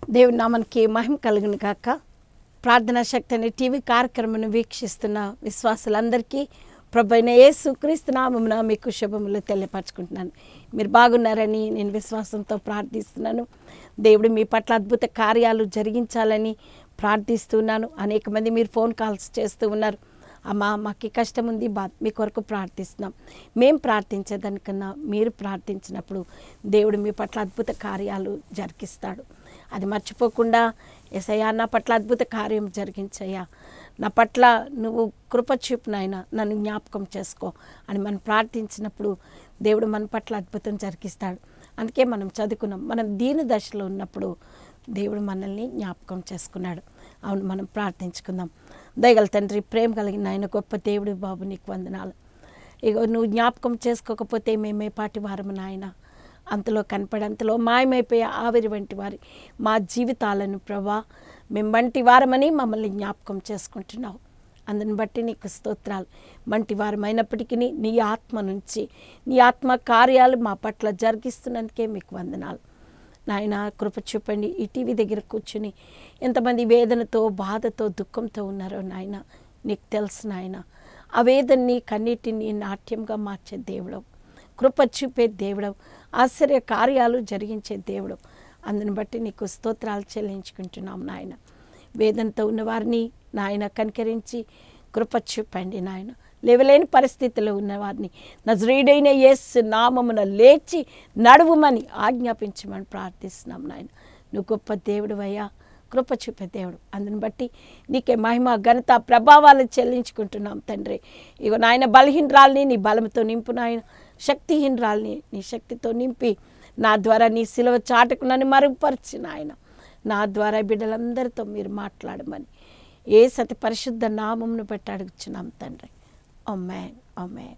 దేవుని నామానికి మహిమ కలుగును కాక ప్రార్థనా శక్తి అనే టీవీ కార్యక్రమం వీక్షిస్తున్న విశ్వాసులందరికీ ప్రభు అయిన యేసు క్రీస్తు నామమున మీకు శుభములు తెలియపరచుకుంటున్నాను మీరు బాగున్నారని నేను విశ్వాసంతో ప్రార్థిస్తున్నాను దేవుడు మీ పట్ల అద్భుత కార్యాలు జరిగించాలని ప్రార్థిస్తున్నాను అనేక మంది మీరు ఫోన్ కాల్స్ చేస్తూ ఉన్నారు అమ్మా మాకు ఈ కష్టం ఉంది బా మీ కొరకు ప్రార్థిస్తున్నాం మేం ప్రార్థించేదానికన్నా మీరు ప్రార్థించినప్పుడు దేవుడు మీ పట్ల అద్భుత కార్యాలు జరిగిస్తాడు అది మర్చిపోకుండా ఎసయ్యా నా పట్ల అద్భుత కార్యం జరిగించయ్యా నా పట్ల నువ్వు కృప చూపు నాయన నన్ను జ్ఞాపకం చేసుకో అని మనం ప్రార్థించినప్పుడు దేవుడు మన పట్ల అద్భుతం జరిగిస్తాడు అందుకే మనం చదువుకున్నాం మనం దీని దశలో ఉన్నప్పుడు దేవుడు మనల్ని జ్ఞాపకం చేసుకున్నాడు అవును మనం ప్రార్థించుకుందాం దయగల తండ్రి ప్రేమ కలిగిన ఆయన గొప్ప దేవుడు బాబు నీకు వందనాలు ఇగో నువ్వు జ్ఞాపకం చేసుకోకపోతే మేమే పాటి వారము నాయన అంతలో కనపడి అంతలో మాయమైపోయే ఆవిరి వంటి వారి మా జీవితాలను ప్రభా మేము వంటి వారమని మమ్మల్ని జ్ఞాపకం చేసుకుంటున్నావు అందుని బట్టి నీకు స్తోత్రాలు మంటి వారమైనప్పటికీ నీ ఆత్మ నుంచి నీ ఆత్మ కార్యాలు మా పట్ల జరిగిస్తున్నందుకే మీకు వందనాలు నాయన కృప చూపండి ఈ టీవీ దగ్గర కూర్చుని ఎంతమంది వేదనతో బాధతో దుఃఖంతో ఉన్నారో నాయన నీకు తెలుసు నాయన ఆ వేదన్ని కన్నీటిని నాట్యంగా మార్చే దేవుడు కృప చూపే దేవుడు ఆశ్చర్య కార్యాలు జరిగించే దేవుడు అందుని బట్టి నీకు స్తోత్రాలు చెల్లించుకుంటున్నాం నాయన వేదనతో ఉన్నవారిని నాయన కనికరించి కృప చూపండి నాయన లేవలేని పరిస్థితిలో ఉన్నవారిని నజరీడైన యేసు నామమున లేచి నడువుమని ఆజ్ఞాపించమని ప్రార్థిస్తున్నాం నాయన నువ్వు గొప్ప దేవుడు అయ్యా కృప చూపే దేవుడు అందుని బట్టి నీకే మహిమ ఘనత ప్రభావాలు చెల్లించుకుంటున్నాం తండ్రి ఇగో నాయన బలహీనరాల్ని నీ బలంతో నింపు నాయన శక్తిహీనరాల్ని నీ శక్తితో నింపి నా ద్వారా నీ సిలువ చాటుకు నన్ను మరుగుపరిచి నాయన నా ద్వారా బిడ్డలందరితో మీరు మాట్లాడమని ఏ సతి పరిశుద్ధ నామమును పెట్టి అడుగుచున్నాం తండ్రి అమ్మాన్ అమ్మాన్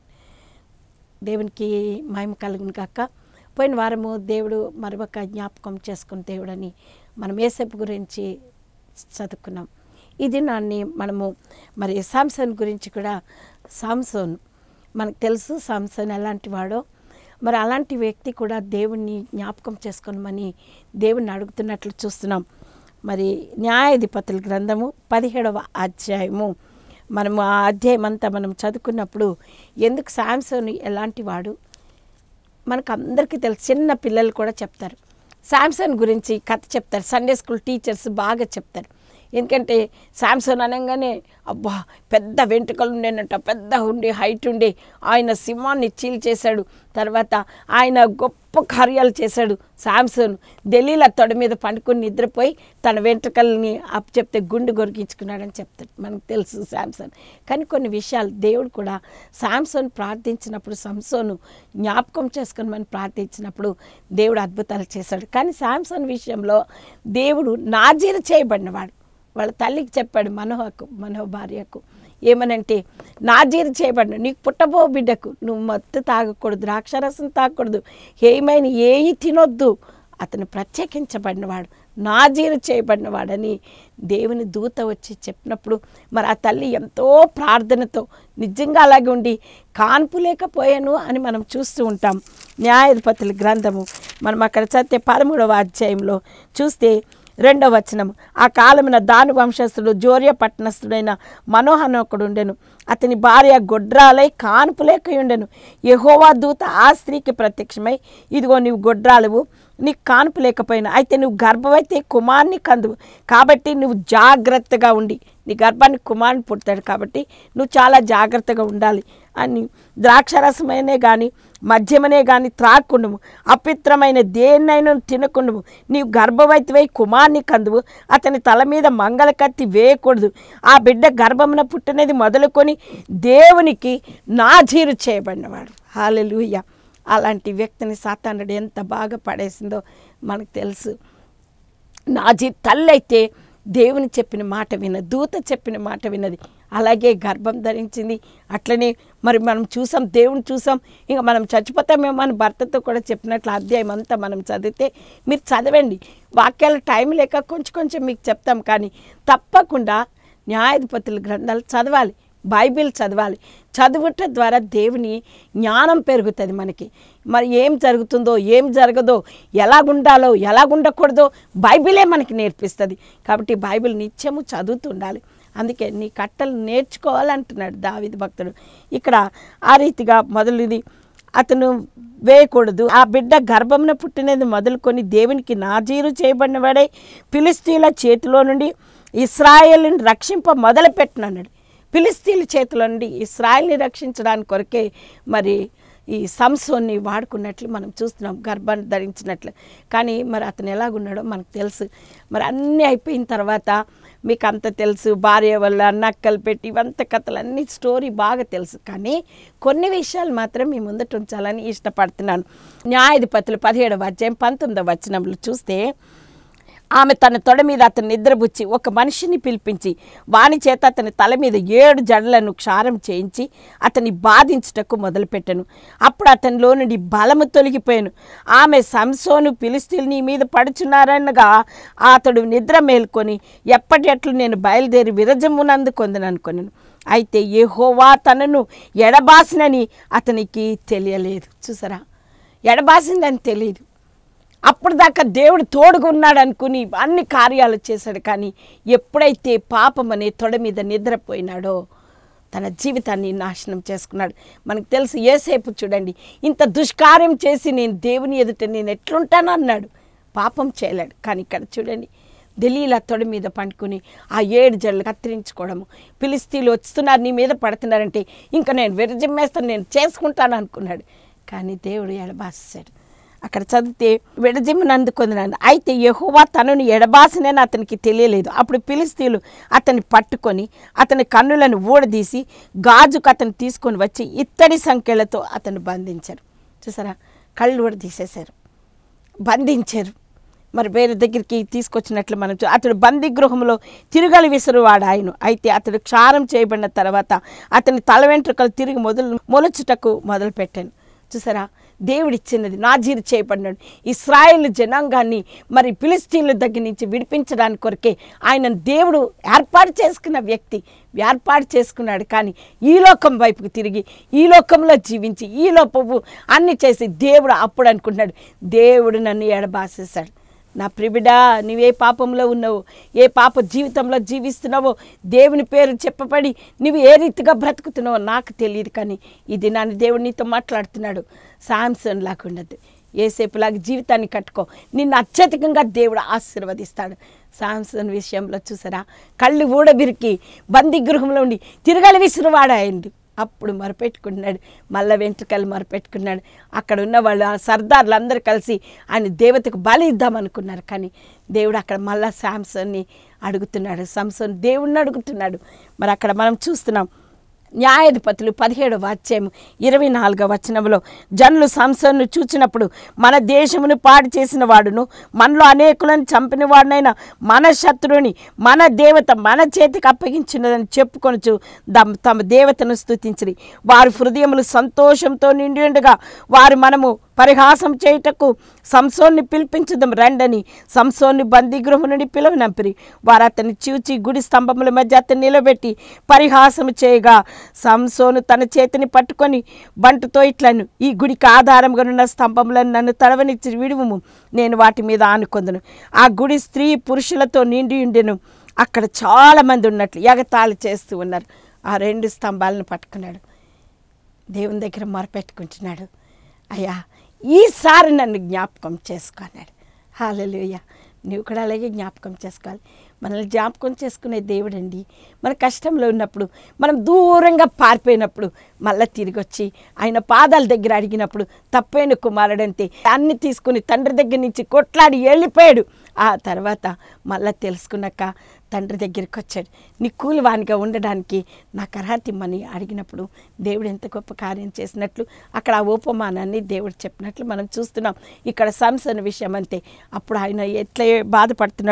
దేవునికి మహిమ కలుగును కాక పోయిన వారము దేవుడు మరొక జ్ఞాపకం చేసుకున్న దేవుడని మనం ఏసేపు గురించి చదువుకున్నాం ఇది నాన్ని మనము మరి సాంసన్ గురించి కూడా సాంసోన్ మనకు తెలుసు సాంసన్ ఎలాంటి వాడో మరి అలాంటి వ్యక్తి కూడా దేవుణ్ణి జ్ఞాపకం చేసుకోనమని దేవుణ్ణి అడుగుతున్నట్లు చూస్తున్నాం మరి న్యాయాధిపతుల గ్రంథము పదిహేడవ అధ్యాయము మనము ఆ అధ్యాయం అంతా మనం చదువుకున్నప్పుడు ఎందుకు శాంసన్ ఎలాంటి వాడు మనకు అందరికీ తెలుసు చిన్న పిల్లలు కూడా చెప్తారు శాంసన్ గురించి కథ చెప్తారు సండే స్కూల్ టీచర్స్ బాగా చెప్తారు ఎందుకంటే శాంసన్ అనగానే అబ్బా పెద్ద వెంట్రుకలు ఉండేనట పెద్ద ఉండి హైట్ ఉండి ఆయన సింహాన్ని చీల్చేశాడు తర్వాత ఆయన గొప్ప కార్యాలు చేశాడు శాంసన్ ఢిల్లీలో తొడ మీద పండుకొని నిద్రపోయి తన వెంట్రుకల్ని అప్ చెప్తే గుండు గొరిగించుకున్నాడని చెప్తాడు మనకు తెలుసు శాంసన్ కానీ కొన్ని విషయాలు దేవుడు కూడా శాంసన్ ప్రార్థించినప్పుడు సంసోను జ్ఞాపకం చేసుకొని మనం ప్రార్థించినప్పుడు దేవుడు అద్భుతాలు చేశాడు కానీ శాంసన్ విషయంలో దేవుడు నాజీరు చేయబడినవాడు వాళ్ళ తల్లికి చెప్పాడు మనోహకు మనోహ భార్యకు ఏమనంటే నాజీరు చేయబడిన నీకు పుట్టబో బిడ్డకు నువ్వు మత్తు తాగకూడదు ద్రాక్షరసం తాగకూడదు ఏమైనా ఏయి తినొద్దు అతను ప్రత్యేకించబడినవాడు నాజీరు చేయబడినవాడని దేవుని దూత వచ్చి చెప్పినప్పుడు మరి ఆ తల్లి ఎంతో ప్రార్థనతో నిజంగా అలాగే ఉండి కాన్పు లేకపోయాను అని మనం చూస్తూ ఉంటాం న్యాయాధిపతుల గ్రంథము మనం అక్కడ చదివితే పదమూడవ అధ్యాయంలో చూస్తే రెండవ వచనము ఆ కాలమున దాను వంశస్థుడు జోర్య పట్టణస్థుడైన మనోహనొకడు ఉండెను అతని భార్య గొడ్రాలై కాన్పు లేక ఉండెను యహోవా దూత ఆ స్త్రీకి ప్రత్యక్షమై ఇదిగో నీవు గొడ్రాలువు నీకు కాన్పు లేకపోయినా అయితే నువ్వు గర్భమైతే కుమార్ని కందువు కాబట్టి నువ్వు జాగ్రత్తగా ఉండి నీ గర్భానికి కుమారుని పుడతాడు కాబట్టి నువ్వు చాలా జాగ్రత్తగా ఉండాలి అని ద్రాక్షరసమైనే కానీ మద్యమనే కానీ త్రాక్కుండము అపిత్రమైన దేన్నైనా తినకుండము నీవు గర్భవతివై కుమార్ని కందువు అతని తల మీద మంగళ కత్తి వేయకూడదు ఆ బిడ్డ గర్భమున పుట్టినది మొదలుకొని దేవునికి నాజీరు చేయబడినవాడు హాలెలూయ అలాంటి వ్యక్తిని సాతానుడు ఎంత బాగా పడేసిందో మనకు తెలుసు నాజీ తల్లి అయితే దేవుని చెప్పిన మాట విన్న దూత చెప్పిన మాట విన్నది అలాగే గర్భం ధరించింది అట్లనే మరి మనం చూసాం దేవుని చూసాం ఇంకా మనం చచ్చిపోతామేమో అని భర్తతో కూడా చెప్పినట్లు అధ్యాయం అంతా మనం చదివితే మీరు చదవండి వాక్యాల టైం లేక కొంచెం కొంచెం మీకు చెప్తాం కానీ తప్పకుండా న్యాయాధిపతుల గ్రంథాలు చదవాలి బైబిల్ చదవాలి చదువుట ద్వారా దేవుని జ్ఞానం పెరుగుతుంది మనకి మరి ఏం జరుగుతుందో ఏం జరగదో ఎలాగుండాలో ఎలాగుండకూడదో బైబిలే మనకి నేర్పిస్తుంది కాబట్టి బైబిల్ నిత్యము చదువుతుండాలి అందుకే నీ కట్టలు నేర్చుకోవాలంటున్నాడు దావిది భక్తుడు ఇక్కడ ఆ రీతిగా మొదలుది అతను వేయకూడదు ఆ బిడ్డ గర్భమున పుట్టినది మొదలుకొని దేవునికి నాజీరు చేయబడినవాడై ఫిలిస్తీన్ల చేతిలో నుండి ఇస్రాయేల్ని రక్షింప మొదలుపెట్టినన్నాడు ఫిలిస్తీన్ల చేతిలో నుండి ఇస్రాయేల్ని రక్షించడానికి కొరకే మరి ఈ సంసోన్ని వాడుకున్నట్లు మనం చూస్తున్నాం గర్భాన్ని ధరించినట్లు కానీ మరి అతను ఎలాగున్నాడో మనకు తెలుసు మరి అన్నీ అయిపోయిన తర్వాత మీకు అంత తెలుసు భార్య వల్ల నక్కలు పెట్టి ఇవంత కథలు అన్ని స్టోరీ బాగా తెలుసు కానీ కొన్ని విషయాలు మాత్రం మీ ముందట ఉంచాలని ఇష్టపడుతున్నాను న్యాయాధిపతులు పదిహేడవ అధ్యాయం పంతొమ్మిదవ వచనంలో చూస్తే ఆమె తన తొడ మీద అతను నిద్రబుచ్చి ఒక మనిషిని పిలిపించి వాని చేత అతని తల మీద ఏడు జడలను క్షారం చేయించి అతని బాధించుటకు మొదలుపెట్టెను అప్పుడు అతనిలో నుండి బలము తొలగిపోయాను ఆమె సంసోను పిలిస్తీలు నీ మీద పడుచున్నారనగా అతడు నిద్ర మేల్కొని ఎప్పటి అట్లు నేను బయలుదేరి విరజమునందు కొందననుకొనను అయితే యెహోవా తనను ఎడబాసినని అతనికి తెలియలేదు చూసారా ఎడబాసిందని తెలియదు అప్పుడు దాకా దేవుడు తోడుగా ఉన్నాడు అనుకుని అన్ని కార్యాలు చేశాడు కానీ ఎప్పుడైతే పాపం అనే తొడ మీద నిద్రపోయినాడో తన జీవితాన్ని నాశనం చేసుకున్నాడు మనకు తెలుసు ఏసేపు చూడండి ఇంత దుష్కార్యం చేసి నేను దేవుని ఎదుట నేను ఎట్లుంటాను అన్నాడు పాపం చేయలేడు కానీ ఇక్కడ చూడండి ఢిల్లీలో తొడ మీద పండుకుని ఆ ఏడు జడలు కత్తిరించుకోవడము పిలిస్తీలు వస్తున్నారు నీ మీద పడుతున్నారంటే ఇంకా నేను విరజిమ్మేస్తాను నేను చేసుకుంటాను అనుకున్నాడు కానీ దేవుడు ఎడబాసాడు అక్కడ చదివితే విడజిమ్మను అందుకొందినాను అయితే యెహోవా తనను ఎడబాసినని అతనికి తెలియలేదు అప్పుడు పిలిస్తీలు అతన్ని పట్టుకొని అతని కన్నులను ఊడదీసి గాజుకు అతను తీసుకొని వచ్చి ఇత్తడి సంఖ్యలతో అతను బంధించారు చూసారా కళ్ళు ఊడదీసేశారు బంధించారు మరి వేరే దగ్గరికి తీసుకొచ్చినట్లు మనం చూ- అతడు బందీ గృహంలో తిరుగలి విసురువాడు ఆయన అయితే అతడు క్షారం చేయబడిన తర్వాత అతని తల వెంట్రుకలు తిరిగి మొదలు మొలచుటకు మొదలుపెట్టాను చూసారా దేవుడిచ్చినది నాజీరు చేయబడినాడు ఇస్రాయేల్ జనాంగాన్ని మరి ఫిలిస్తీన్ల దగ్గర నుంచి విడిపించడానికి కొరకే ఆయన దేవుడు ఏర్పాటు చేసుకున్న వ్యక్తి ఏర్పాటు చేసుకున్నాడు కానీ ఈ లోకం వైపుకు తిరిగి ఈ లోకంలో జీవించి ఈ లోపము అన్ని చేసి దేవుడు అప్పుడు అనుకుంటున్నాడు దేవుడు నన్ను ఎడబాసేశాడు నా ప్రిబిడా నువ్వే పాపంలో ఉన్నావు ఏ పాప జీవితంలో జీవిస్తున్నావో దేవుని పేరు చెప్పబడి నువ్వు ఏ రీతిగా బ్రతుకుతున్నావో నాకు తెలియదు కానీ ఇది నన్ను దేవుడు నీతో మాట్లాడుతున్నాడు సాంసన్ లాగా ఉండదు ఏసేపులాగా జీవితాన్ని కట్టుకో నిన్ను అత్యధికంగా దేవుడు ఆశీర్వదిస్తాడు సాంసన్ విషయంలో చూసారా కళ్ళు ఊడబిరికి బందీ గృహంలో ఉండి తిరగలి విసురువాడాయండి అప్పుడు మొరపెట్టుకున్నాడు మళ్ళా వెంట్రుకలు మొరపెట్టుకున్నాడు అక్కడ ఉన్న వాళ్ళు ఆ సర్దార్లు అందరూ కలిసి ఆయన దేవతకు బలి ఇద్దామనుకున్నారు కానీ దేవుడు అక్కడ మళ్ళా శాంసన్ని అడుగుతున్నాడు సంసన్ దేవుణ్ణి అడుగుతున్నాడు మరి అక్కడ మనం చూస్తున్నాం న్యాయాధిపతులు పదిహేడవ అధ్యాయం ఇరవై నాలుగవ వచనంలో జనులు సంసన్ను చూచినప్పుడు మన దేశమును పాడు చేసిన వాడును మనలో అనేకులను చంపిన వాడినైనా మన శత్రువుని మన దేవత మన చేతికి అప్పగించినదని చెప్పుకొనుచు దమ్- తమ దేవతను స్తుతించిరి వారి హృదయములు సంతోషంతో నిండి ఉండగా వారు మనము పరిహాసం చేయుటకు సంసోన్ని పిలిపించుదాం రండని సంసోన్ని బందీగృహం నుండి పిలువనంపిరి వారు అతన్ని చూచి గుడి స్తంభముల మధ్య అతన్ని నిలబెట్టి పరిహాసం చేయగా సంసోను తన చేతిని పట్టుకొని బంటుతో ఇట్లను ఈ గుడికి ఆధారంగా ఉన్న స్తంభములను నన్ను తడవనిచ్చి విడువుము నేను వాటి మీద ఆనుకొందును ఆ గుడి స్త్రీ పురుషులతో నిండి ఉండెను అక్కడ చాలామంది ఉన్నట్లు ఎగతాళి చేస్తూ ఉన్నారు ఆ రెండు స్తంభాలను పట్టుకున్నాడు దేవుని దగ్గర మొరపెట్టుకుంటున్నాడు అయ్యా ఈసారి నన్ను జ్ఞాపకం చేసుకున్నాడు హాలెలుయ్య నువ్వు కూడా అలాగే జ్ఞాపకం చేసుకోవాలి మనల్ని జ్ఞాపకం చేసుకునే దేవుడండి మన కష్టంలో ఉన్నప్పుడు మనం దూరంగా పారిపోయినప్పుడు మళ్ళీ తిరిగి వచ్చి ఆయన పాదాల దగ్గర అడిగినప్పుడు తప్పైన కుమారుడంతే అన్ని తీసుకుని తండ్రి దగ్గర నుంచి కొట్లాడి వెళ్ళిపోయాడు ఆ తర్వాత మళ్ళీ తెలుసుకున్నాక తండ్రి దగ్గరికి వచ్చాడు నీ కూలివానిగా ఉండడానికి నాకు అర్హత ఇమ్మని అడిగినప్పుడు దేవుడు ఎంత గొప్ప కార్యం చేసినట్లు అక్కడ ఆ ఉపమానాన్ని దేవుడు చెప్పినట్లు మనం చూస్తున్నాం ఇక్కడ సంసన విషయం అంతే అప్పుడు ఆయన ఎట్లా బాధపడుతున్నాడు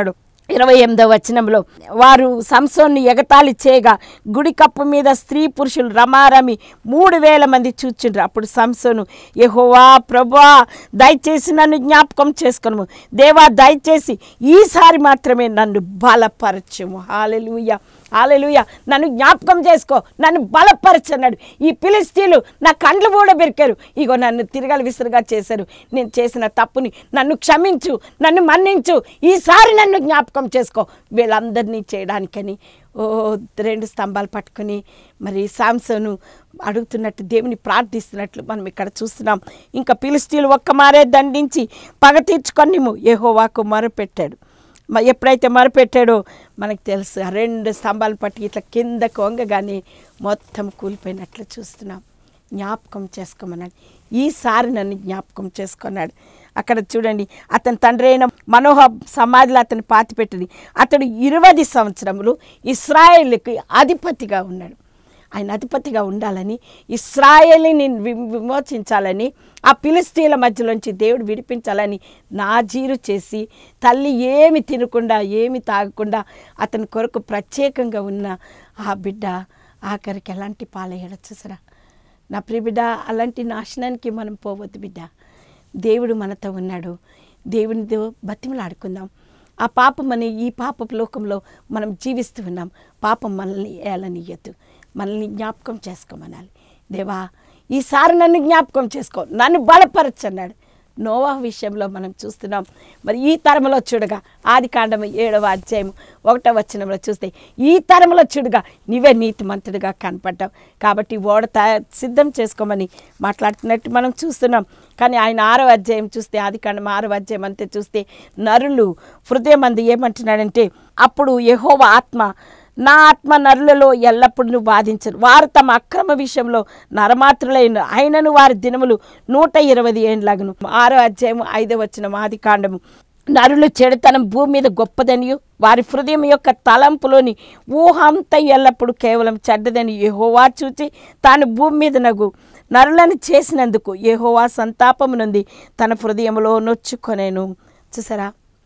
ఇరవై ఎనిమిదవ వచనంలో వారు సంసోన్ని ఎగతాళి చేయగా గుడి కప్పు మీద స్త్రీ పురుషులు రమారమి మూడు వేల మంది చూచిండ్రు అప్పుడు సంసోను యెహోవా ప్రభా దయచేసి నన్ను జ్ఞాపకం చేసుకును దేవా దయచేసి ఈసారి మాత్రమే నన్ను బలపరచము హాలెలుయ హాలెలుయ నన్ను జ్ఞాపకం చేసుకో నన్ను బలపరచు అన్నాడు ఈ పిలిస్తీలు నా కండ్లు కూడా బెరికారు ఇగో నన్ను తిరగలు విసురుగా చేశారు నేను చేసిన తప్పుని నన్ను క్షమించు నన్ను మన్నించు ఈసారి నన్ను జ్ఞాపకం చేసుకో వీళ్ళందరినీ చేయడానికని ఓ రెండు స్తంభాలు పట్టుకొని మరి సాంసను అడుగుతున్నట్టు దేవుని ప్రార్థిస్తున్నట్లు మనం ఇక్కడ చూస్తున్నాం ఇంకా పిలిస్తీలు ఒక్క మారే దండించి పగ తీర్చుకొని ఏహోవాకు మొరపెట్టాడు మ- ఎప్పుడైతే మొరపెట్టాడో మనకు తెలుసు ఆ రెండు స్తంభాలు పట్టి ఇట్లా కిందకు వంగగానే మొత్తం కూలిపోయినట్లు చూస్తున్నాం జ్ఞాపకం చేసుకోమన్నాడు ఈసారి నన్ను జ్ఞాపకం చేసుకున్నాడు అక్కడ చూడండి అతని తండ్రి అయిన మనోహ సమాధిలో అతని పాతిపెట్టింది అతడు ఇరవై సంవత్సరములు ఇస్రాయేల్కి అధిపతిగా ఉన్నాడు ఆయన అధిపతిగా ఉండాలని ఇస్రాయేల్ని వి- విమోచించాలని ఆ పిలిస్తీన్ల మధ్యలోంచి దేవుడు విడిపించాలని నాజీరు చేసి తల్లి ఏమి తినకుండా ఏమి తాగకుండా అతని కొరకు ప్రత్యేకంగా ఉన్న ఆ బిడ్డ ఆఖరికి ఎలాంటి పాలయ్యాడో చూసారా నా ప్రియ బిడ్డ అలాంటి నాశనానికి మనం పోవద్దు బిడ్డ దేవుడు మనతో ఉన్నాడు దేవునితో బతిమలాడుకుందాం ఆ పాపం అనే ఈ పాపపు లోకంలో మనం జీవిస్తూ ఉన్నాం పాపం మనల్ని ఏలనియద్దు మనల్ని జ్ఞాపకం చేసుకోమనాలి దేవా ఈసారి నన్ను జ్ఞాపకం చేసుకో నన్ను బలపరచన్నాడు నోవా విషయంలో మనం చూస్తున్నాం మరి ఈ తరంలో చూడగా ఆది కాండము ఏడవ అధ్యాయం ఒకటో వచనంలో చూస్తే ఈ తరంలో చూడగా నీవే నీతిమంతుడిగా కనపడ్డావు కాబట్టి ఓడ తయా- సిద్ధం చేసుకోమని మాట్లాడుతున్నట్టు మనం చూస్తున్నాం కానీ ఆయన ఆరో అధ్యాయం చూస్తే ఆది కాండం ఆరో అధ్యాయం అంతే చూస్తే నరులు హృదయం అంది ఏమంటున్నాడంటే అప్పుడు యెహోవా ఆత్మ నా ఆత్మ నరులలో ఎల్లప్పుడూ బాధించరు వారు తమ అక్రమ విషయంలో నరమాత్రులైన అయినను వారి దినములు నూట ఇరవై ఏండ్లగును ఆరో అధ్యాయం ఐదో వచ్చిన ఆది కాండము నరులు చెడుతనం భూమి మీద గొప్పదనియు వారి హృదయం యొక్క తలంపులోని ఊహ అంతా ఎల్లప్పుడు కేవలం చెడ్డదని యెహోవా చూచి తాను భూమి మీద నగు నరులను చేసినందుకు యెహోవా సంతాపము నుండి తన హృదయంలో నొచ్చుకొనేను చూసారా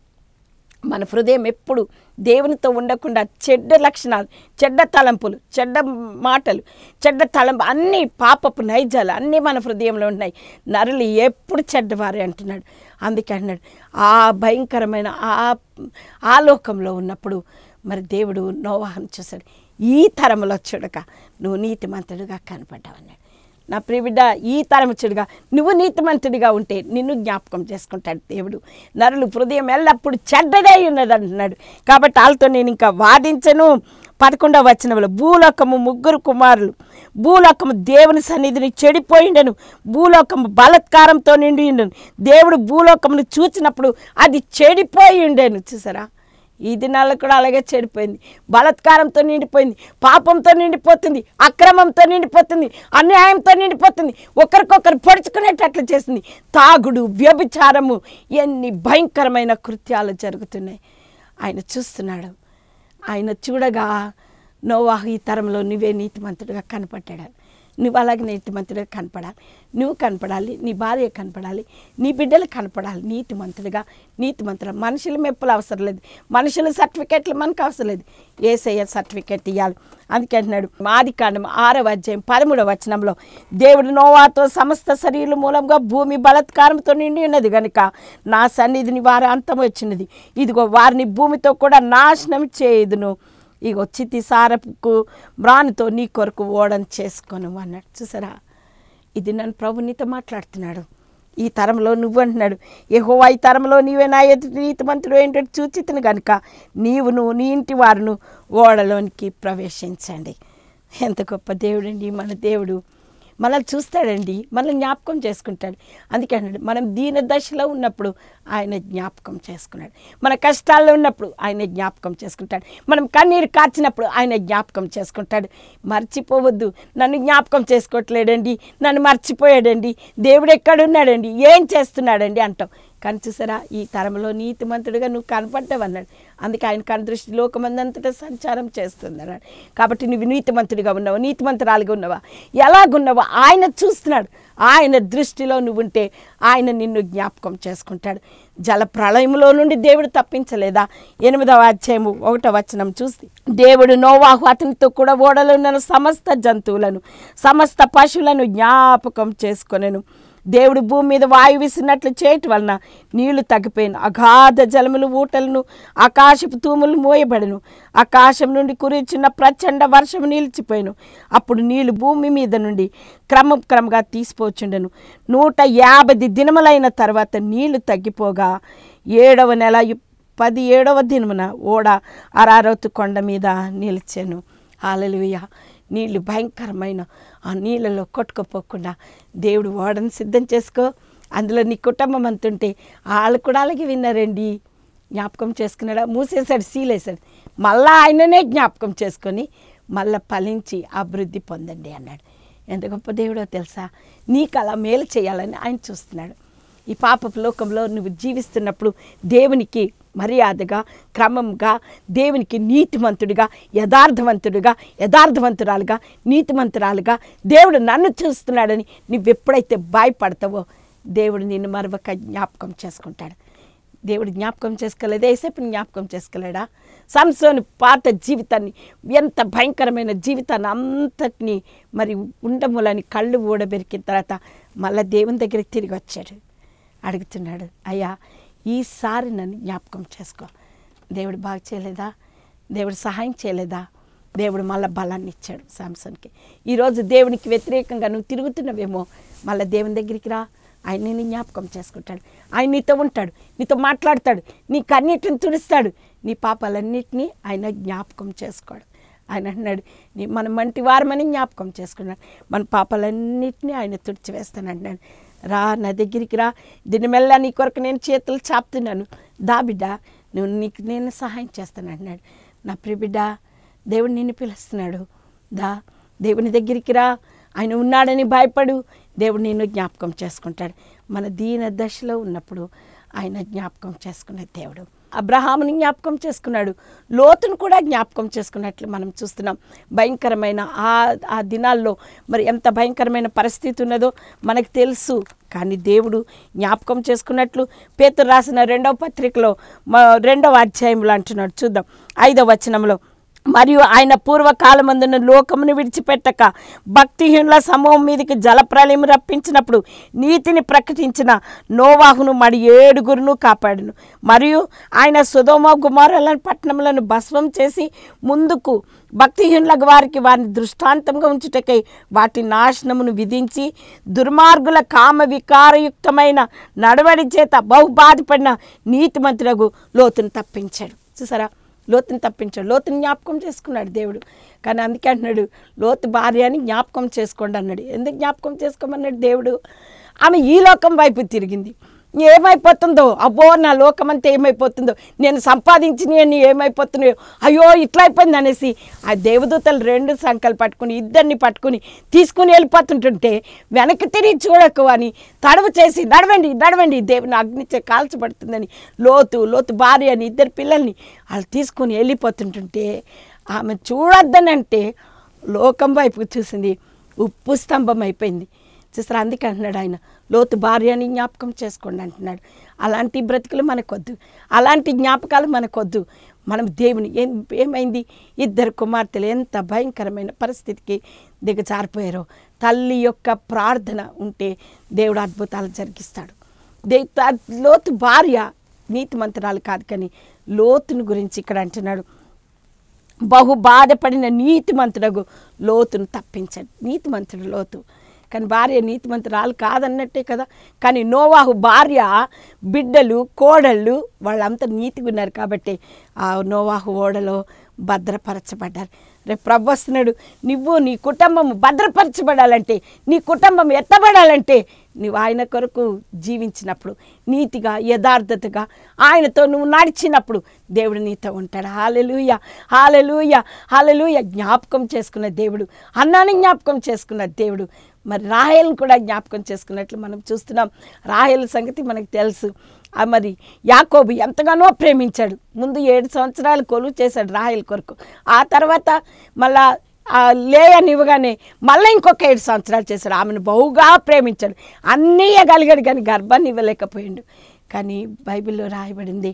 మన హృదయం ఎప్పుడు దేవునితో ఉండకుండా చెడ్డ లక్షణాలు చెడ్డ తలంపులు చెడ్డ మాటలు చెడ్డ తలంపు అన్నీ పాపపు నైజాలు అన్నీ మన హృదయంలో ఉన్నాయి నరులు ఎప్పుడు చెడ్డవారే అంటున్నాడు అందుకే అన్నాడు ఆ భయంకరమైన ఆ ఆ లోకంలో ఉన్నప్పుడు మరి దేవుడు నోవాహం చూశాడు ఈ తరంలో చూడక నువ్వు నీతిమంతుడుగా కనపడ్డావు అన్నాడు నా ప్రియబిడ్డ ఈ తరమచుడిగా నువ్వు నీతిమంతుడిగా ఉంటే నిన్ను జ్ఞాపకం చేసుకుంటాడు దేవుడు నరులు హృదయం ఎల్లప్పుడు చెడ్డదై ఉన్నది అంటున్నాడు కాబట్టి వాళ్ళతో నేను ఇంకా వాదించను పదకొండవ వచనంలో భూలోకము ముగ్గురు కుమారులు భూలోకము దేవుని సన్నిధిని చెడిపోయిండెను భూలోకము బలత్కారంతో నిండి ఉండెను దేవుడు భూలోకమును చూచినప్పుడు అది చెడిపోయి ఉండేను చూసారా ఈ దినాల్లో కూడా అలాగే చెడిపోయింది బలాత్కారంతో నిండిపోయింది పాపంతో నిండిపోతుంది అక్రమంతో నిండిపోతుంది అన్యాయంతో నిండిపోతుంది ఒకరికొకరు పొడుచుకునేటట్లు చేసింది తాగుడు వ్యభిచారము ఎన్ని భయంకరమైన కృత్యాలు జరుగుతున్నాయి ఆయన చూస్తున్నాడు ఆయన చూడగా నోవాహు ఈ తరంలో నువ్వే నీతిమంతుడిగా కనపడ్డాడు నువ్వు అలాగే నీతిమంతుడిగా కనపడాలి నువ్వు కనపడాలి నీ భార్య కనపడాలి నీ బిడ్డలు కనపడాలి నీతిమంతుడిగా నీతిమంతుడు మనుషుల మెప్పులు అవసరం లేదు మనుషుల సర్టిఫికెట్లు మనకు అవసరం లేదు ఏసయ్య సర్టిఫికెట్ ఇవ్వాలి అందుకే అంటున్నాడు ఆది కాండం ఆరవ అధ్యాయం పదమూడవ వచనంలో దేవుడు నోవాతో సమస్త శరీరం మూలంగా భూమి బలత్కారంతో నిండి ఉన్నది కనుక నా సన్నిధిని వారు అంతం వచ్చినది ఇదిగో వారిని భూమితో కూడా నాశనం చేయదును ఇగో చితి సారపుకు మ్రానుతో నీ కొరకు ఓడని చేసుకోను అన్నాడు చూసారా ఇది నన్ను ప్రభు నీతో మాట్లాడుతున్నాడు ఈ తరంలో నువ్వు అంటున్నాడు యెహోవా ఈ తరంలో నీవే నా ఎదుటి నీతిమంతుడు ఏంటంటే చూచితిని కనుక నీవును నీ ఇంటి వారును ఓడలోనికి ప్రవేశించండి ఎంత గొప్ప దేవుడండి మన దేవుడు మనల్ని చూస్తాడండి మనల్ని జ్ఞాపకం చేసుకుంటాడు అందుకే అన్నాడు మనం దీన దశలో ఉన్నప్పుడు ఆయన జ్ఞాపకం చేసుకున్నాడు మన కష్టాల్లో ఉన్నప్పుడు ఆయన జ్ఞాపకం చేసుకుంటాడు మనం కన్నీరు కార్చినప్పుడు ఆయన జ్ఞాపకం చేసుకుంటాడు మర్చిపోవద్దు నన్ను జ్ఞాపకం చేసుకోవట్లేడండి నన్ను మర్చిపోయాడండి దేవుడు ఎక్కడున్నాడండి ఏం చేస్తున్నాడండి అంటాం కానీ చూసారా ఈ తరంలో నీతిమంతుడిగా నువ్వు కనపడ్డావు అన్నాడు అందుకే ఆయన కనుదృష్టి లోకమందంతటా సంచారం చేస్తుంది అన్నాడు కాబట్టి నువ్వు నీతిమంతుడిగా ఉన్నావా నీతిమంతురాలుగా ఉన్నావా ఎలాగున్నావా ఆయన చూస్తున్నాడు ఆయన దృష్టిలో నువ్వు ఉంటే ఆయన నిన్ను జ్ఞాపకం చేసుకుంటాడు జల ప్రళయంలో నుండి దేవుడు తప్పించలేదా ఎనిమిదవ అధ్యాయము ఒకటో వచనం చూస్తే దేవుడు నోవాహు అతనితో కూడా ఓడలో ఉన్న సమస్త జంతువులను సమస్త పశువులను జ్ఞాపకం చేసుకొనెను దేవుడు భూమి మీద వాయు విసినట్లు చేయటం వలన నీళ్లు తగ్గిపోయిన అగాధ జలములు ఊటలను ఆకాశపు తూములు మోయబడను ఆకాశం నుండి కురిచిన ప్రచండ వర్షం నిలిచిపోయాను అప్పుడు నీళ్లు భూమి మీద నుండి క్రమం క్రమంగా తీసిపోచుండెను నూట యాభై దినములైన తర్వాత నీళ్లు తగ్గిపోగా ఏడవ నెల పది ఏడవ దినమున ఓడ అరారతు కొండ మీద నిలిచాను హాలలుయ నీళ్లు భయంకరమైన ఆ నీళ్ళలో కొట్టుకుపోకుండా దేవుడు ఓడను సిద్ధం చేసుకో అందులో నీ కుటుంబం అంతుంటే వాళ్ళు కూడా అలాగే విన్నారండి జ్ఞాపకం చేసుకున్నాడా మూసేశాడు సీలేశాడు మళ్ళా ఆయననే జ్ఞాపకం చేసుకొని మళ్ళా ఫలించి అభివృద్ధి పొందండి అన్నాడు ఎంత గొప్ప దేవుడో తెలుసా నీకు అలా మేలు చేయాలని ఆయన చూస్తున్నాడు ఈ పాపపు లోకంలో నువ్వు జీవిస్తున్నప్పుడు దేవునికి మర్యాదగా క్రమంగా దేవునికి నీతిమంతుడిగా యథార్థవంతుడిగా యథార్థవంతురాలుగా నీతిమంతురాలుగా దేవుడు నన్ను చూస్తున్నాడని నువ్వు ఎప్పుడైతే భయపడతావో దేవుడు నిన్ను మరొక జ్ఞాపకం చేసుకుంటాడు దేవుడు జ్ఞాపకం చేసుకోలేదు ఏసేపు జ్ఞాపకం చేసుకోలేడా సంసోని పాత జీవితాన్ని ఎంత భయంకరమైన జీవితాన్ని అంతటినీ మరి ఉండములని కళ్ళు ఊడబెరికిన తర్వాత మళ్ళీ దేవుని దగ్గరికి తిరిగి వచ్చాడు అడుగుతున్నాడు అయ్యా ఈసారి నన్ను జ్ఞాపకం చేసుకో దేవుడు బాగా చేయలేదా దేవుడు సహాయం చేయలేదా దేవుడు మళ్ళీ బలాన్ని ఇచ్చాడు సామ్సన్కి ఈరోజు దేవునికి వ్యతిరేకంగా నువ్వు తిరుగుతున్నావేమో మళ్ళీ దేవుని దగ్గరికి రా ఆయన నిన్ను జ్ఞాపకం చేసుకుంటాడు ఆయన నీతో ఉంటాడు నీతో మాట్లాడతాడు నీ కన్నిటిని తుడుస్తాడు నీ పాపాలన్నిటినీ ఆయన జ్ఞాపకం చేసుకోడు ఆయన అన్నాడు నీ మన మంటి వారమని జ్ఞాపకం చేసుకున్నాడు మన పాపాలన్నిటినీ ఆయన తుడిచివేస్తాను అన్నాడు రా నా దగ్గరికి రా దీని మెల్ల నీ కొరకు నేను చేతులు చాపుతున్నాను దా బిడ్డ నువ్వు నీకు నేను సహాయం చేస్తాను అన్నాడు నా ప్రియ బిడ్డ దేవుడు నిన్ను పిలుస్తున్నాడు దా దేవుని దగ్గరికి రా ఆయన ఉన్నాడని భయపడు దేవుడు నిన్ను జ్ఞాపకం చేసుకుంటాడు మన దీన దశలో ఉన్నప్పుడు ఆయన జ్ఞాపకం చేసుకునే దేవుడు అబ్రహాముని జ్ఞాపకం చేసుకున్నాడు లోతును కూడా జ్ఞాపకం చేసుకున్నట్లు మనం చూస్తున్నాం భయంకరమైన ఆ ఆ దినాల్లో మరి ఎంత భయంకరమైన పరిస్థితి ఉన్నదో మనకు తెలుసు కానీ దేవుడు జ్ఞాపకం చేసుకున్నట్లు పేతురు రాసిన రెండవ పత్రికలో మ- రెండవ అధ్యాయంలో అంటున్నాడు చూద్దాం ఐదవ వచనంలో మరియు ఆయన పూర్వకాలమందున లోకమును విడిచిపెట్టక భక్తిహీనుల సమూహం మీదకి జలప్రలయం రప్పించినప్పుడు నీతిని ప్రకటించిన నోవాహును మరి ఏడుగురును కాపాడును మరియు ఆయన సుధోమ గుమారులను పట్టణములను భస్మం చేసి ముందుకు భక్తిహీనుల వారికి వారిని దృష్టాంతంగా ఉంచుటకై వాటి నాశనమును విధించి దుర్మార్గుల కామ వికారయుక్తమైన నడవడి చేత బహుబాధపడిన నీతిమంతులకు లోతును తప్పించాడు చూసారా లోతుని తప్పించాడు లోతుని జ్ఞాపకం చేసుకున్నాడు దేవుడు కానీ అందుకే అంటున్నాడు లోతు భార్య అని జ్ఞాపకం చేసుకోండి అన్నాడు ఎందుకు జ్ఞాపకం చేసుకోమన్నాడు దేవుడు ఆమె ఈ లోకం వైపు తిరిగింది ఏమైపోతుందో అబ్బో నా లోకం అంతా ఏమైపోతుందో నేను సంపాదించిన అన్ని ఏమైపోతున్నాయో అయ్యో ఇట్లా అయిపోయింది అనేసి ఆ దేవదూతలు రెండు సంకలు పట్టుకుని ఇద్దరిని పట్టుకుని తీసుకుని వెళ్ళిపోతుంటుంటే వెనక్కి తిరిగి చూడకు అని తడవు చేసి నడవండి నడవండి దేవుని అగ్నిచే కాల్చబడుతుందని లోతు లోతు భార్య అని ఇద్దరు పిల్లల్ని వాళ్ళు తీసుకుని వెళ్ళిపోతుంటుంటే ఆమె చూడొద్దనంటే లోకం వైపు చూసింది ఉప్పు స్తంభం అయిపోయింది చూసారా అందుకే అంటున్నాడు ఆయన లోతు భార్యని జ్ఞాపకం చేసుకోండి అంటున్నాడు అలాంటి బ్రతుకులు మనకొద్దు అలాంటి జ్ఞాపకాలు మనకొద్దు మనం దేవుని ఏం ఏమైంది ఇద్దరు కుమార్తెలు ఎంత భయంకరమైన పరిస్థితికి దిగజారిపోయారో తల్లి యొక్క ప్రార్థన ఉంటే దేవుడు అద్భుతాలు జరిగిస్తాడు దే త- లోతు భార్య నీతిమంతురాలు కాదు కానీ లోతుని గురించి ఇక్కడ అంటున్నాడు బహు బాధపడిన నీతిమంతుడగు లోతును తప్పించాడు నీతిమంతుడు లోతు కానీ భార్య నీతిమంతురాలు కాదన్నట్టే కదా కానీ నోవాహు భార్య బిడ్డలు కోడళ్ళు వాళ్ళంతా నీతిగా ఉన్నారు కాబట్టి ఆ నోవాహు ఓడలో భద్రపరచబడ్డారు రేపు ప్రభు వస్తున్నాడు నువ్వు నీ కుటుంబం భద్రపరచబడాలంటే నీ కుటుంబం ఎత్తబడాలంటే నువ్వు ఆయన కొరకు జీవించినప్పుడు నీతిగా యథార్థతగా ఆయనతో నువ్వు నడిచినప్పుడు దేవుడు నీతో ఉంటాడు హాలెలూయ హాలెలూయ హాలెలూయ జ్ఞాపకం చేసుకున్న దేవుడు అన్నాన్ని జ్ఞాపకం చేసుకున్న దేవుడు మరి రాహేల్ని కూడా జ్ఞాపకం చేసుకున్నట్లు మనం చూస్తున్నాం రాహేల్ సంగతి మనకు తెలుసు ఆ మరి యాకోబు ఎంతగానో ప్రేమించాడు ముందు ఏడు సంవత్సరాలు కొలువు చేశాడు రాహేల్ కొరకు ఆ తర్వాత మళ్ళా ఆ లేయనివ్వగానే మళ్ళీ ఇంకొక ఏడు సంవత్సరాలు చేశాడు ఆమెను బహుగా ప్రేమించాడు అన్నీ ఇవ్వగలిగాడు కానీ గర్భాన్ని ఇవ్వలేకపోయాడు కానీ బైబిల్లో రాయబడింది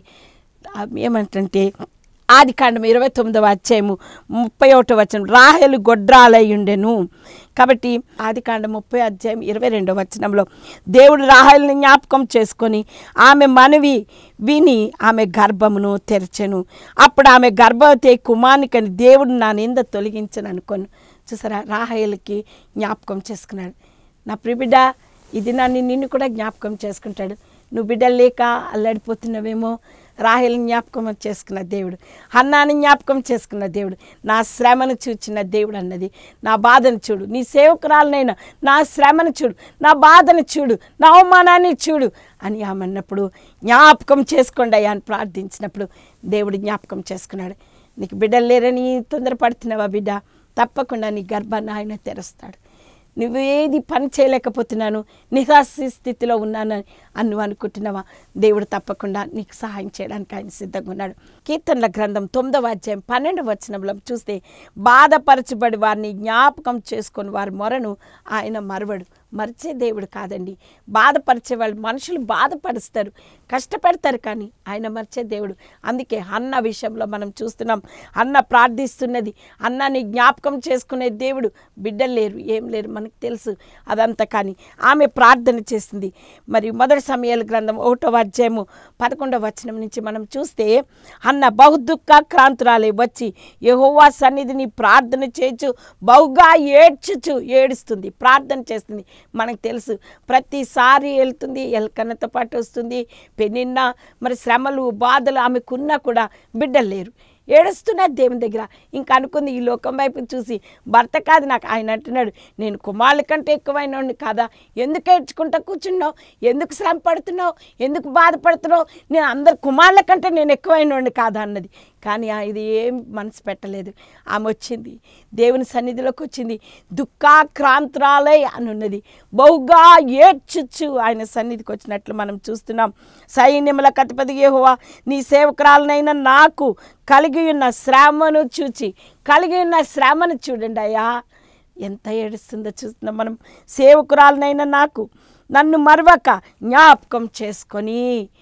ఆ ఏమంటే ఆది కాండం ఇరవై తొమ్మిదవ అధ్యాయము ముప్పై ఒకటో వచనం రాహేలు గొడ్రాలై ఉండెను కాబట్టి ఆది కాండం ముప్పై అధ్యాయం ఇరవై రెండవ వచనంలో దేవుడు రాహేల్ని జ్ఞాపకం చేసుకొని ఆమె మనవి విని ఆమె గర్భమును తెరచెను అప్పుడు ఆమె గర్భవతి కుమార్నికని దేవుడు నా నింద తొలగించను అనుకోను చూసారా రాహేల్కి జ్ఞాపకం చేసుకున్నాడు నా ప్రిబిడ్డ ఇది నన్ను నిన్ను కూడా జ్ఞాపకం చేసుకుంటాడు నువ్వు బిడ్డలు లేక అల్లాడిపోతున్నావేమో రాహేల్ జ్ఞాపకం చేసుకున్న దేవుడు హన్నాని జ్ఞాపకం చేసుకున్న దేవుడు నా శ్రమను చూచిన దేవుడు అన్నది నా బాధను చూడు నీ సేవకురాలనైనా నా శ్రమను చూడు నా బాధను చూడు నా అవమానాన్ని చూడు అని ఆమె అన్నప్పుడు జ్ఞాపకం చేసుకోండి అయ్యా అని ప్రార్థించినప్పుడు దేవుడు జ్ఞాపకం చేసుకున్నాడు నీకు బిడ్డలు లేరని తొందరపడుతున్నావా బిడ్డ తప్పకుండా నీ గర్భాన్ని ఆయన తెరుస్తాడు నువ్వేది పని చేయలేకపోతున్నాను నిరాశ స్థితిలో ఉన్నాను అని నువ్వు అనుకుంటున్నావా దేవుడు తప్పకుండా నీకు సహాయం చేయడానికి ఆయన సిద్ధంగా ఉన్నాడు కీర్తనల గ్రంథం తొమ్మిదవ అధ్యాయం పన్నెండవ వచనంలో చూస్తే బాధపరచబడి వారిని జ్ఞాపకం చేసుకొని వారి మొరను ఆయన మరవడు మరిచే దేవుడు కాదండి బాధపరిచే వాళ్ళు మనుషులు బాధపరుస్తారు కష్టపెడతారు కానీ ఆయన మర్చే దేవుడు అందుకే అన్న విషయంలో మనం చూస్తున్నాం అన్న ప్రార్థిస్తున్నది అన్నని జ్ఞాపకం చేసుకునే దేవుడు బిడ్డలు లేరు ఏం లేరు మనకు తెలుసు అదంతా కానీ ఆమె ప్రార్థన చేసింది మరి మొదటి సమయాల గ్రంథం ఒకటో అధ్యాయము పదకొండవ వచనం నుంచి మనం చూస్తే అన్న బహుదుఃఖ క్రాంతురాలే వచ్చి యెహోవా సన్నిధిని ప్రార్థన చేయొచ్చు బహుగా ఏడ్చుచు ఏడుస్తుంది ప్రార్థన చేస్తుంది మనకు తెలుసు ప్రతిసారి వెళ్తుంది ఎల్కన్నతో పాటు వస్తుంది పెనిన్న మరి శ్రమలు బాధలు ఆమెకున్నా కూడా బిడ్డలు లేరు ఏడుస్తున్నా దేవుని దగ్గర ఇంకా అనుకుంది ఈ లోకం వైపు చూసి భర్త కాదు నాకు ఆయన అంటున్నాడు నేను కుమారుల కంటే ఎక్కువైన కాదా ఎందుకు ఏడ్చుకుంటా కూర్చున్నావు ఎందుకు శ్రమ పడుతున్నావు ఎందుకు బాధపడుతున్నావు నేను అందరు కుమారుల కంటే నేను ఎక్కువైన కాదా అన్నది కానీ ఆ ఇది ఏం మనసు పెట్టలేదు ఆమె వచ్చింది దేవుని సన్నిధిలోకి వచ్చింది దుఃఖాక్రాంతురాలై అని ఉన్నది బహుగా ఏడ్చుచ్చు ఆయన సన్నిధికి వచ్చినట్లు మనం చూస్తున్నాం సైన్యముల కతిపది యెహోవా నీ సేవకురాలనైనా నాకు కలిగి ఉన్న శ్రమను చూచి కలిగి ఉన్న శ్రమను చూడండి అయ్యా ఎంత ఏడుస్తుందో చూస్తున్నాం మనం సేవకురాలనైనా నాకు నన్ను మరవక జ్ఞాపకం చేసుకొని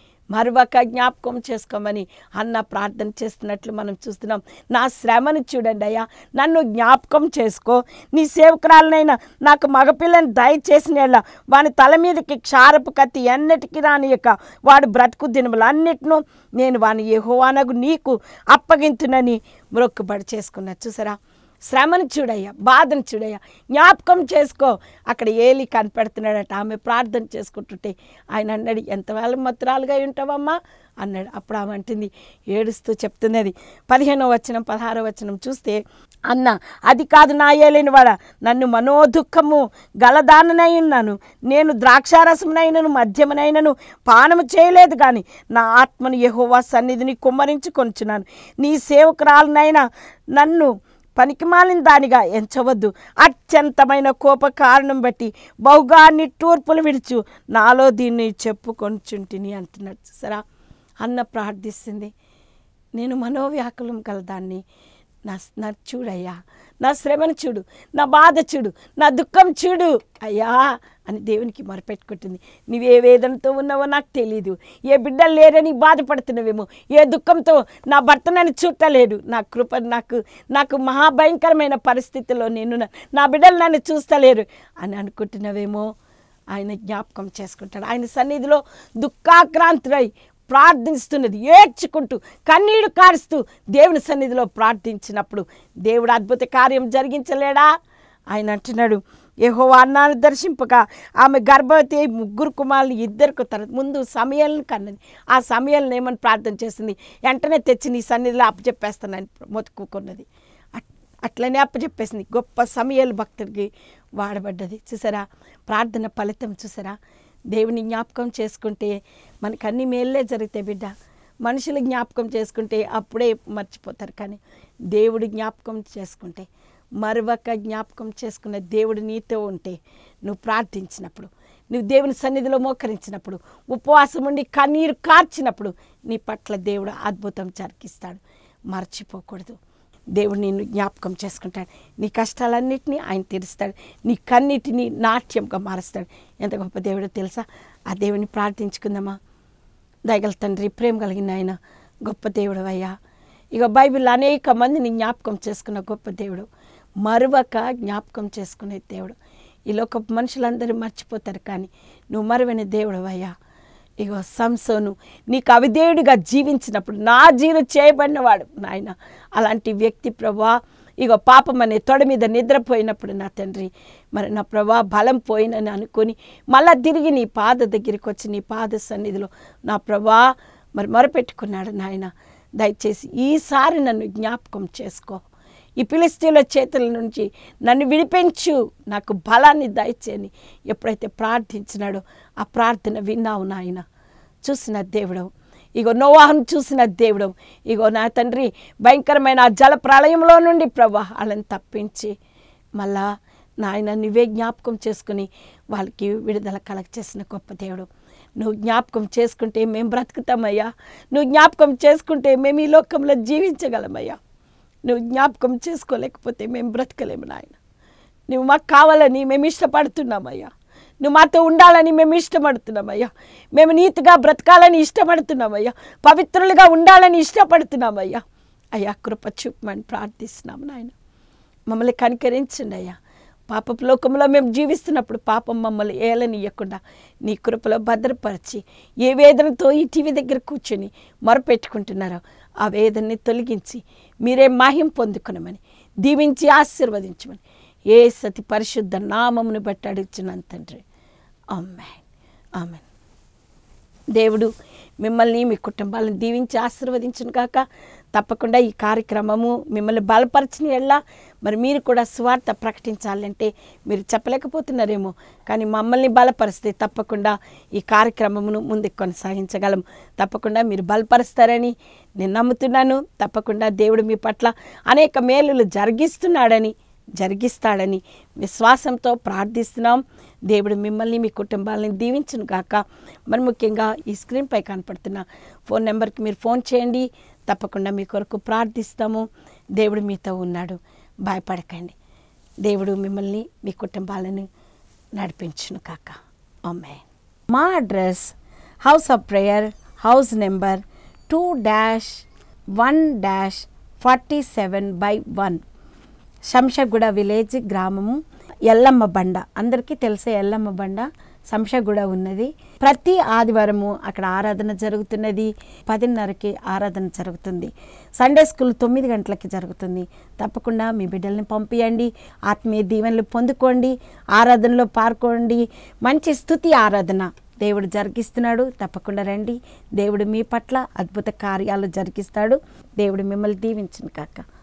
మరొక జ్ఞాపకం చేసుకోమని అన్న ప్రార్థన చేస్తున్నట్లు మనం చూస్తున్నాం నా శ్రమను చూడండి అయ్యా నన్ను జ్ఞాపకం చేసుకో నీ సేవకురాలనైనా నాకు మగపిల్లని దయచేసిన వాని తల మీదకి క్షారపు కత్తి ఎన్నటికి రానియక వాడు బ్రతుకు దినములు అన్నిటినూ నేను వాని యెహోవానగు నీకు అప్పగింతునని మొక్కుబడి చేసుకున్నా చూసారా శ్రమను చూడయ్యా బాధను చూడయ్యా జ్ఞాపకం చేసుకో అక్కడ ఏలి కనపెడుతున్నాడట ఆమె ప్రార్థన చేసుకుంటుంటే ఆయన అన్నాడు ఎంతవేళ మత్రాలుగా ఉంటావమ్మా అన్నాడు అప్పుడు ఆమె అంటుంది ఏడుస్తూ చెప్తున్నది పదిహేనో వచనం పదహారో వచనం చూస్తే అన్న అది కాదు నా ఏలేని వాడ నన్ను మనోదుఖము గలదాననై ఉన్నాను నేను ద్రాక్షారసమునైనను మద్యమునైనను పానము చేయలేదు కానీ నా ఆత్మను యెహోవా సన్నిధిని కుమ్మరించుకొంచున్నాను నీ సేవకురాలనైనా నన్ను పనికిమాలిన దానిగా ఎంచవద్దు అత్యంతమైన కోప కారణం బట్టి బహుగా నిట్టూర్పులు విడుచు నాలో దీన్ని చెప్పుకొంచుంటిని అంటున్నాడు సరా అన్న ప్రార్థిస్తుంది నేను మనోవ్యాకులం కలదాన్ని నా నా చూడయ్యా నా శ్రమను చూడు నా బాధ చూడు నా దుఃఖం చూడు అయ్యా అని దేవునికి మొరపెట్టుకుంటుంది నువ్వే వేదనతో ఉన్నావో నాకు తెలియదు ఏ బిడ్డలు లేరని బాధపడుతున్నావేమో ఏ దుఃఖంతో నా భర్త నన్ను చూడలేడు నా కృప నాకు నాకు మహాభయంకరమైన పరిస్థితిలో నేను ఉన్న- నా బిడ్డలు నన్ను చూస్తలేరు అని అనుకుంటున్నావేమో ఆయన జ్ఞాపకం చేసుకుంటాడు ఆయన సన్నిధిలో దుఃఖాక్రాంతులై ప్రార్థిస్తున్నది ఏడ్చుకుంటూ కన్నీడు కారుస్తూ దేవుని సన్నిధిలో ప్రార్థించినప్పుడు దేవుడు అద్భుత కార్యం జరిగించలేడా ఆయన అంటున్నాడు ఏహో అన్నాను దర్శింపక ఆమె గర్భవతి అయి ముగ్గురు కుమారులు ఇద్దరికి తన ముందు సమయాలను కన్నది ఆ సమయాలను ఏమని ప్రార్థన చేసింది వెంటనే తెచ్చి నీ సన్నిధిలో అప్పచెప్పేస్తానని మొత్తుకున్నది అట్- అట్లనే అప్పచెప్పేసింది గొప్ప సమయాలు భక్తుడికి వాడబడ్డది చూసారా ప్రార్థన ఫలితం చూసారా దేవుని జ్ఞాపకం చేసుకుంటే మనకు అన్ని మేళ్ళే జరుగుతాయి బిడ్డ మనుషులు జ్ఞాపకం చేసుకుంటే అప్పుడే మర్చిపోతారు కానీ దేవుడి జ్ఞాపకం చేసుకుంటే మరొక జ్ఞాపకం చేసుకున్న దేవుడు నీతో ఉంటే నువ్వు ప్రార్థించినప్పుడు నువ్వు దేవుని సన్నిధిలో మోకరించినప్పుడు ఉపవాసం ఉండి కన్నీరు కార్చినప్పుడు నీ పట్ల దేవుడు అద్భుతం జరిగిస్తాడు మర్చిపోకూడదు దేవుడు నిన్ను జ్ఞాపకం చేసుకుంటాడు నీ కష్టాలన్నింటినీ ఆయన తీరుస్తాడు నీ కన్నిటిని నాట్యంగా మారుస్తాడు ఎంత గొప్ప దేవుడో తెలుసా ఆ దేవుని ప్రార్థించుకుందామా దయగల తండ్రి ప్రేమ కలిగిన ఆయన గొప్ప దేవుడు అయ్యా ఇక బైబిల్ అనేక మందిని జ్ఞాపకం చేసుకున్న గొప్ప దేవుడు మరువక జ్ఞాపకం చేసుకునే దేవుడు ఈ లోక మనుషులందరూ మర్చిపోతారు కానీ నువ్వు మరువని దేవుడు అయ్యా ఇగో సంసోను నీకు అవిధేయుడిగా జీవించినప్పుడు నా జీరు చేయబడినవాడు నాయన అలాంటి వ్యక్తి ప్రభా ఇగో పాపం అనే తొడ మీద నిద్రపోయినప్పుడు నా తండ్రి మరి నా ప్రభా బలం పోయినని అనుకొని మళ్ళా తిరిగి నీ పాద దగ్గరికి వచ్చి నీ పాద సన్నిధిలో నా ప్రభా మరి మొరపెట్టుకున్నాడు నాయన దయచేసి ఈసారి నన్ను జ్ఞాపకం చేసుకో ఈ ఫిలిస్తీన్ల చేతుల నుంచి నన్ను విడిపించు నాకు బలాన్ని దయచేయని ఎప్పుడైతే ప్రార్థించినాడో ఆ ప్రార్థన విన్నావు నాయన చూసిన దేవుడు ఇగో నోవాహను చూసిన దేవుడు ఇగో నా తండ్రి భయంకరమైన ఆ జల ప్రళయంలో నుండి ప్రభా వాళ్ళని తప్పించి మళ్ళా నాయన నువ్వే జ్ఞాపకం చేసుకుని వాళ్ళకి విడుదల కలెక్ట్ చేసిన గొప్ప దేవుడు నువ్వు జ్ఞాపకం చేసుకుంటే మేము బ్రతుకుతామయ్యా నువ్వు జ్ఞాపకం చేసుకుంటే మేము ఈ లోకంలో జీవించగలమయ్యా నువ్వు జ్ఞాపకం చేసుకోలేకపోతే మేము బ్రతకలేము నాయన నువ్వు మాకు కావాలని మేము ఇష్టపడుతున్నామయ్యా నువ్వు మాతో ఉండాలని మేము ఇష్టపడుతున్నామయ్యా మేము నీతిగా బ్రతకాలని ఇష్టపడుతున్నామయ్యా పవిత్రులుగా ఉండాలని ఇష్టపడుతున్నామయ్యా అయ్యా కృప చూపమని ప్రార్థిస్తున్నాము నాయన మమ్మల్ని కనికరించండి అయ్యా పాపపు లోకంలో మేము జీవిస్తున్నప్పుడు పాపం మమ్మల్ని ఏలనియకుండా నీ కృపలో భద్రపరిచి ఏ వేదనతో ఈ టీవీ దగ్గర కూర్చొని మొరపెట్టుకుంటున్నారో ఆ వేదనని తొలగించి మీరే మాహిం పొందుకునమని దీవించి ఆశీర్వదించమని ఏ సతి పరిశుద్ధ నామమును బట్టి అడుగుచున్నాను తండ్రి ఆమెన్ ఆమెన్ దేవుడు మిమ్మల్ని మీ కుటుంబాలను దీవించి ఆశీర్వదించును కాక తప్పకుండా ఈ కార్యక్రమము మిమ్మల్ని బలపరిచిన ఎళ్ళ మరి మీరు కూడా స్వార్థ ప్రకటించాలంటే మీరు చెప్పలేకపోతున్నారేమో కానీ మమ్మల్ని బలపరిస్తే తప్పకుండా ఈ కార్యక్రమమును ముందుకు కొనసాగించగలం తప్పకుండా మీరు బలపరుస్తారని నేను నమ్ముతున్నాను తప్పకుండా దేవుడు మీ పట్ల అనేక మేలులు జరిగిస్తున్నాడని జరిగిస్తాడని విశ్వాసంతో ప్రార్థిస్తున్నాం దేవుడు మిమ్మల్ని మీ కుటుంబాలను దీవించును గాక మరి ముఖ్యంగా ఈ స్క్రీన్పై కనపడుతున్న ఫోన్ నెంబర్కి మీరు ఫోన్ చేయండి తప్పకుండా మీ కొరకు ప్రార్థిస్తాము దేవుడు మీతో ఉన్నాడు భయపడకండి దేవుడు మిమ్మల్ని మీ కుటుంబాలను నడిపించును కాక అమ్మే మా address house of prayer house number two dash one dash forty seven by one Shamshaguda village గ్రామము ఎల్లమ్మ బండ అందరికీ తెలిసే ఎల్లమ్మ బండ శంషగూడ ఉన్నది ప్రతి ఆదివారము అక్కడ ఆరాధన జరుగుతున్నది పదిన్నరకి ఆరాధన జరుగుతుంది సండే స్కూల్ తొమ్మిది గంటలకి జరుగుతుంది తప్పకుండా మీ బిడ్డల్ని పంపించండి ఆత్మీయ దీవెనలు పొందుకోండి ఆరాధనలో పాల్గొండి మంచి స్థుతి ఆరాధన దేవుడు జరిగిస్తున్నాడు తప్పకుండా రండి దేవుడు మీ పట్ల అద్భుత కార్యాలు జరిగిస్తాడు దేవుడు మిమ్మల్ని దీవించిన కాక